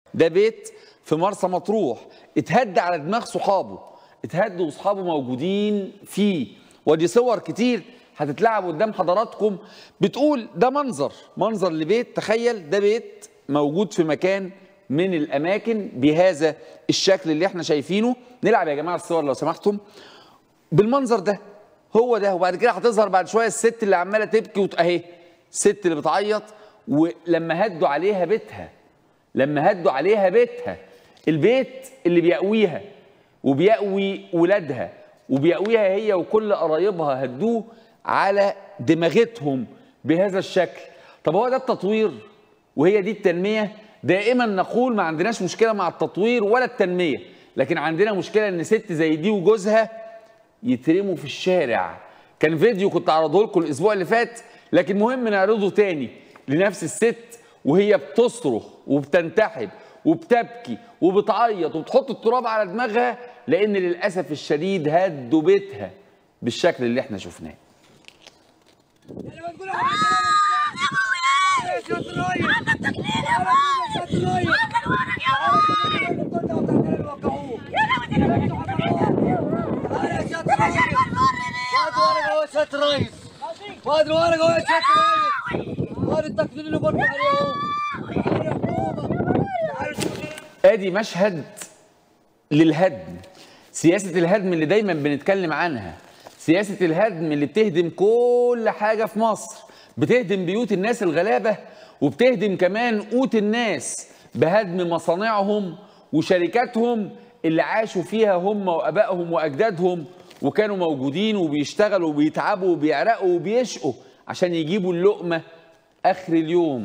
ده بيت في مرسى مطروح اتهد على دماغ صحابه اتهد واصحابه موجودين فيه ودي صور كتير هتتلعب قدام حضراتكم بتقول ده منظر منظر لبيت تخيل ده بيت موجود في مكان من الاماكن بهذا الشكل اللي احنا شايفينه نلعب يا جماعه الصور لو سمحتم بالمنظر ده هو ده وبعد كده هتظهر بعد شويه الست اللي عماله تبكي وت... اهي الست اللي بتعيط ولما هدوا عليها بيتها لما هدوا عليها بيتها البيت اللي بيأويها وبيأوي ولادها وبيأويها هي وكل قرايبها هدوه على دماغتهم بهذا الشكل طب هو ده التطوير وهي دي التنمية دائما نقول ما عندناش مشكلة مع التطوير ولا التنمية لكن عندنا مشكلة ان ست زي دي وجوزها يترموا في الشارع كان فيديو كنت اعرضه لكم الاسبوع اللي فات لكن مهم نعرضه تاني لنفس الست وهي بتصرخ وبتنتحب وبتبكي وبتعيط وبتحط التراب على دماغها لان للاسف الشديد هدوا بيتها بالشكل اللي احنا شفناه سيادة الرئيس فادي ورقة وين سيادة الرئيس فادي التقدير اللي برفع عليهم ادي مشهد للهدم سياسة الهدم اللي دايما بنتكلم عنها سياسة الهدم اللي بتهدم كل حاجة في مصر بتهدم بيوت الناس الغلابة وبتهدم كمان قوت الناس بهدم مصانعهم وشركاتهم اللي عاشوا فيها هم وابائهم واجدادهم وكانوا موجودين وبيشتغلوا وبيتعبوا وبيعرقوا وبيشقوا عشان يجيبوا اللقمة اخر اليوم